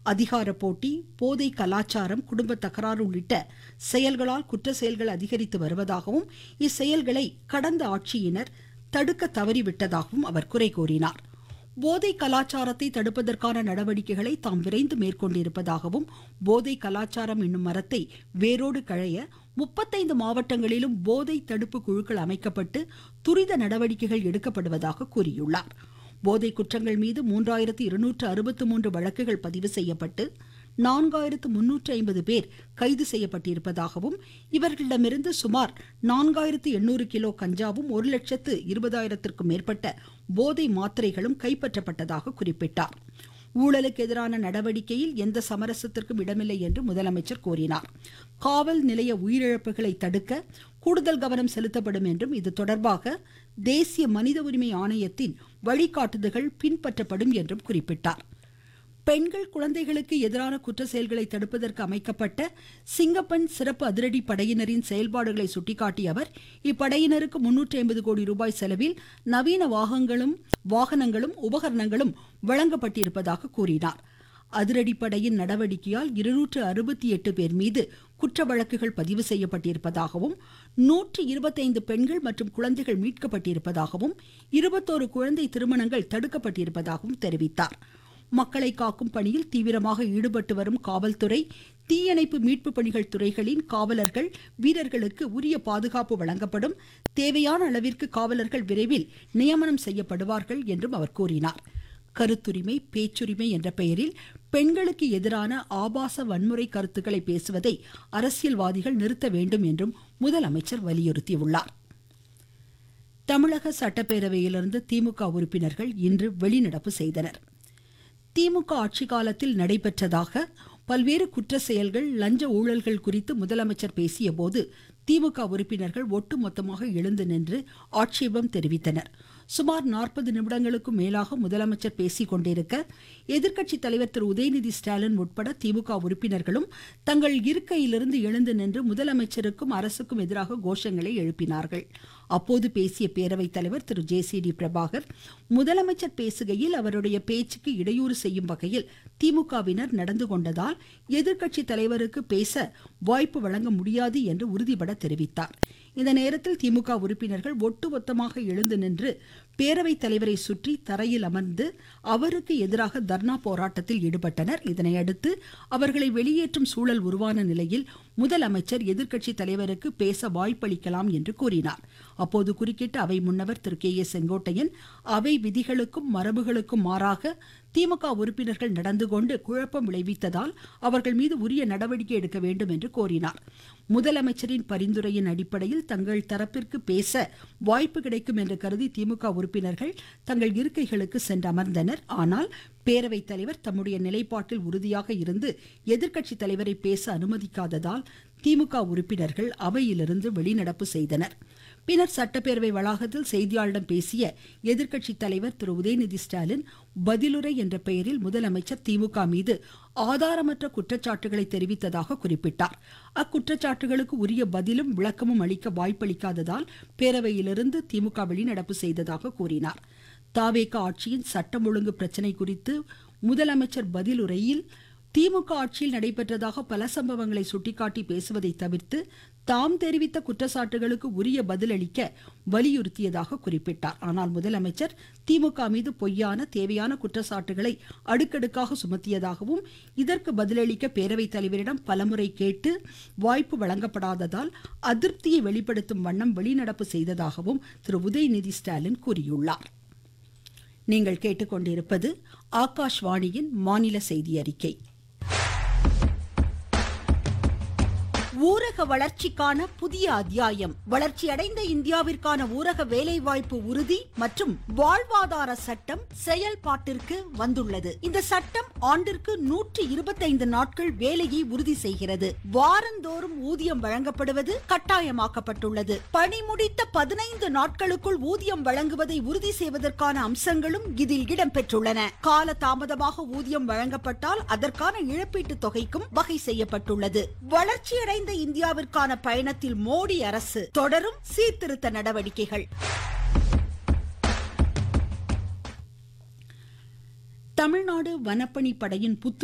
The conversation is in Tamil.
அதிகார போட்டி போதை கலாச்சாரம் குடும்ப தகராறு உள்ளிட்ட செயல்களால் குற்ற செயல்கள் அதிகரித்து வருவதாகவும் இச்செயல்களை கடந்த ஆட்சியினர் தடுக்க தவறிவிட்டதாகவும் அவர் குறை கூறினார் போதை கலாச்சாரத்தை தடுப்பதற்கான நடவடிக்கைகளை தாம் விரைந்து மேற்கொண்டிருப்பதாகவும் போதை கலாச்சாரம் என்னும் மரத்தை வேரோடு களைய முப்பத்தைந்து மாவட்டங்களிலும் போதை தடுப்பு குழுக்கள் அமைக்கப்பட்டு துரித நடவடிக்கைகள் எடுக்கப்படுவதாக கூறியுள்ளார் போதை குற்றங்கள் மீது மூன்றாயிரத்து இருநூற்று அறுபத்து மூன்று வழக்குகள் பதிவு செய்யப்பட்டு நான்காயிரத்து முன்னூற்று ஐம்பது பேர் கைது செய்யப்பட்டிருப்பதாகவும் இவர்களிடமிருந்து சுமார் நான்காயிரத்து எண்ணூறு கிலோ கஞ்சாவும் ஒரு லட்சத்து இருபதாயிரத்திற்கும் மேற்பட்ட போதை மாத்திரைகளும் கைப்பற்றப்பட்டதாக குறிப்பிட்டார் ஊழலுக்கு எதிரான நடவடிக்கையில் எந்த சமரசத்திற்கும் இடமில்லை என்று முதலமைச்சர் கூறினார் காவல் நிலைய உயிரிழப்புகளை தடுக்க கூடுதல் கவனம் செலுத்தப்படும் என்றும் இது தொடர்பாக தேசிய மனித உரிமை ஆணையத்தின் வழிகாட்டுதல்கள் பின்பற்றப்படும் என்றும் குறிப்பிட்டார் பெண்கள் குழந்தைகளுக்கு எதிரான குற்ற செயல்களை தடுப்பதற்கு அமைக்கப்பட்ட சிங்கப்பெண் சிறப்பு அதிரடி படையினரின் செயல்பாடுகளை சுட்டிக்காட்டிய அவர் இப்படையினருக்கு முன்னூற்றி ஐம்பது கோடி ரூபாய் செலவில் நவீன வாகனங்களும் வாகனங்களும் உபகரணங்களும் வழங்கப்பட்டிருப்பதாக கூறினார் அதிரடிப்படையின் நடவடிக்கையால் இருநூற்று அறுபத்தி எட்டு பேர் மீது குற்ற வழக்குகள் பதிவு செய்யப்பட்டிருப்பதாகவும் நூற்றி இருபத்தைந்து பெண்கள் மற்றும் குழந்தைகள் மீட்கப்பட்டிருப்பதாகவும் இருபத்தோரு குழந்தை திருமணங்கள் தடுக்கப்பட்டிருப்பதாகவும் தெரிவித்தார் மக்களை காக்கும் பணியில் தீவிரமாக ஈடுபட்டு வரும் காவல்துறை தீயணைப்பு மீட்பு பணிகள் துறைகளின் காவலர்கள் வீரர்களுக்கு உரிய பாதுகாப்பு வழங்கப்படும் தேவையான அளவிற்கு காவலர்கள் விரைவில் நியமனம் செய்யப்படுவார்கள் என்றும் அவர் கூறினார் கருத்துரிமை பேச்சுரிமை என்ற பெயரில் பெண்களுக்கு எதிரான ஆபாச வன்முறை கருத்துக்களை பேசுவதை அரசியல்வாதிகள் நிறுத்த வேண்டும் என்றும் முதலமைச்சர் வலியுறுத்தியுள்ளார் தமிழக சட்டப்பேரவையிலிருந்து திமுக உறுப்பினர்கள் இன்று வெளிநடப்பு செய்தனர் திமுக ஆட்சி காலத்தில் நடைபெற்றதாக பல்வேறு குற்ற செயல்கள் லஞ்ச ஊழல்கள் குறித்து முதலமைச்சர் பேசியபோது திமுக உறுப்பினர்கள் ஒட்டுமொத்தமாக எழுந்து நின்று ஆட்சேபம் தெரிவித்தனர் சுமார் நாற்பது நிமிடங்களுக்கும் மேலாக முதலமைச்சர் பேசிக் கொண்டிருக்க எதிர்க்கட்சித் தலைவர் திரு உதயநிதி ஸ்டாலின் உட்பட திமுக உறுப்பினர்களும் தங்கள் இருக்கையிலிருந்து எழுந்து நின்று முதலமைச்சருக்கும் அரசுக்கும் எதிராக கோஷங்களை எழுப்பினார்கள் அப்போது பேசிய பேரவைத் தலைவர் Thiru J C D Prabhakar முதலமைச்சர் பேசுகையில் அவருடைய பேச்சுக்கு இடையூறு செய்யும் வகையில் திமுகவினர் நடந்து கொண்டதால் எதிர்க்கட்சித் தலைவருக்கு பேச வாய்ப்பு வழங்க முடியாது என்று உறுதிபட தெரிவித்தார் இந்த நேரத்தில் திமுக உறுப்பினர்கள் ஒட்டுமொத்தமாக எழுந்து நின்று பேரவைத் தலைவரை சுற்றி தரையில் அமர்ந்து அவருக்கு எதிராக தர்ணா போராட்டத்தில் ஈடுபட்டனர் இதனையடுத்து அவர்களை வெளியேற்றும் சூழல் உருவான நிலையில் முதலமைச்சர் எதிர்க்கட்சி தலைவருக்கு பேச வாய்ப்பளிக்கலாம் என்று கூறினார் அப்போது குறுக்கிட்ட அவை முன்னவர் திரு கே ஏ செங்கோட்டையன் அவை விதிகளுக்கும் மரபுகளுக்கும் மாறாக திமுக உறுப்பினர்கள் நடந்து கொண்டு குழப்பம் விளைவித்ததால் அவர்கள் மீது உரிய நடவடிக்கை எடுக்க வேண்டும் என்று கோரினார் முதலமைச்சரின் பரிந்துரையின் அடிப்படையில் தங்கள் தரப்பிற்கு பேச வாய்ப்பு கிடைக்கும் என்று கருதி திமுக உறுப்பினர்கள் தங்கள் இருக்கைகளுக்கு சென்று அமர்ந்தனர் ஆனால் பேரவைத் தலைவர் தம்முடைய நிலைப்பாட்டில் உறுதியாக இருந்து எதிர்க்கட்சி தலைவரை பேச அனுமதிக்காததால் திமுக உறுப்பினர்கள் அவையிலிருந்து வெளிநடப்பு செய்தனர் பின்னர் சட்டப்பேரவை வளாகத்தில் செய்தியாளரிடம் பேசிய எதிர்க்கட்சி தலைவர் திரு உதயநிதி ஸ்டாலின் பதிலுரை என்ற பெயரில் முதலமைச்சர் திமுக மீது ஆதாரமற்ற குற்றச்சாட்டுகளை தெரிவித்ததாக குறிப்பிட்டார் அக்குற்றச்சாட்டுகளுக்கு உரிய பதிலும் விளக்கமும் அளிக்க வாய்ப்பளிக்காததால் பேரவையிலிருந்து திமுக வெளிநடப்பு செய்ததாக கூறினார் தாவேக ஆட்சியின் சட்டம் ஒழுங்கு பிரச்சினை குறித்து முதலமைச்சர் பதிலுரையில் திமுக ஆட்சியில் நடைபெற்றதாக பல சம்பவங்களை சுட்டிக்காட்டி பேசுவதை தவிர்த்து தாம் தெரிவித்த குற்றச்சாட்டுகளுக்கு உரிய பதிலளிக்க வலியுறுத்தியதாக குறிப்பிட்டார் ஆனால் முதலமைச்சர் திமுக மீது பொய்யான தேவையான குற்றச்சாட்டுகளை அடுக்கடுக்காக சுமத்தியதாகவும் இதற்கு பதிலளிக்க பேரவைத் தலைவரிடம் பலமுறை கேட்டு வாய்ப்பு வழங்கப்படாததால் அதிருப்தியை வெளிப்படுத்தும் வண்ணம் வெளிநடப்பு செய்ததாகவும் திரு உதயநிதி ஸ்டாலின் கூறியுள்ளார் நீங்கள் கேட்டுக்கொண்டிருப்பது ஆகாஷ்வாணியின் மாநில செய்தி அறிக்கை ஊரக வளர்ச்சிக்கான புதிய அத்தியாயம் வளர்ச்சியடைந்த இந்தியாவிற்கான ஊரக வேலைவாய்ப்பு உறுதி மற்றும் வாழ்வாதார சட்டம் செயல்பாட்டிற்கு வந்துள்ளது இந்த சட்டம் ஆண்டிற்கு நூற்றி இருபத்தைந்து நாட்கள் வேலையை உறுதி செய்கிறது வாரந்தோறும் ஊதியம் வழங்கப்படுவது கட்டாயமாக்கப்பட்டுள்ளது பணி முடித்த பதினைந்து நாட்களுக்குள் ஊதியம் வழங்குவதை உறுதி செய்வதற்கான அம்சங்களும் இதில் இடம்பெற்றுள்ளன கால தாமதமாக ஊதியம் வழங்கப்பட்டால் அதற்கான இழப்பீட்டு தொகைக்கும் வகை செய்யப்பட்டுள்ளது வளர்ச்சியடைந்த வளர்ந்த இந்தியாவிற்கான பயணத்தில் மோடி அரசு தொடரும் சீர்திருத்த நடவடிக்கைகள் தமிழ்நாடு வனப்பணி படையின் புத்து